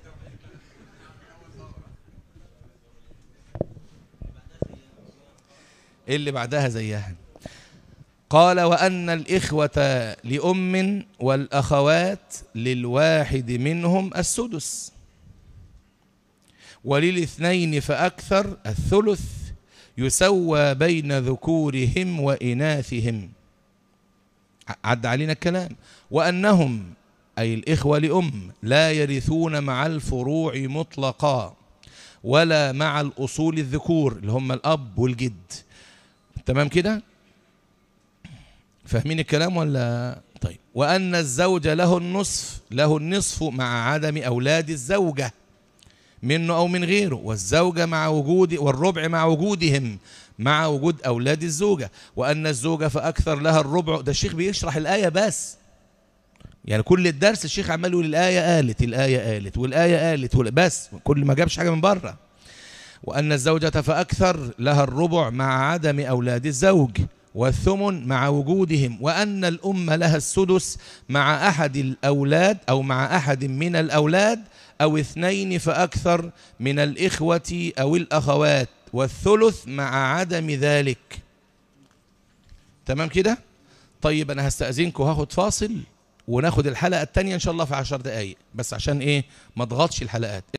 اللي بعدها زيها قال وأن الإخوة لأم والأخوات للواحد منهم السدس وللاثنين فأكثر الثلث يسوى بين ذكورهم وإناثهم عد علينا الكلام وأنهم أي الإخوة لأم لا يرثون مع الفروع مطلقا ولا مع الأصول الذكور اللي هم الأب والجد تمام كده فاهمين الكلام ولا طيب وأن الزوج له النصف له النصف مع عدم أولاد الزوجة منه أو من غيره والزوجة مع وجود والربع مع وجودهم مع وجود أولاد الزوجة وأن الزوجة فأكثر لها الربع ده الشيخ بيشرح الآية بس يعني كل الدرس الشيخ عمال يقول الآية قالت الآية قالت والآية قالت بس كل ما جابش حاجة من بره وأن الزوجة فأكثر لها الربع مع عدم أولاد الزوج والثمن مع وجودهم وأن الأم لها السدس مع أحد الأولاد أو مع أحد من الأولاد أو اثنين فأكثر من الإخوة أو الأخوات والثلث مع عدم ذلك تمام كده طيب أنا هستأذنكم هاخد فاصل وناخد الحلقة التانية إن شاء الله في عشر دقايق بس عشان إيه ما اضغطش الحلقات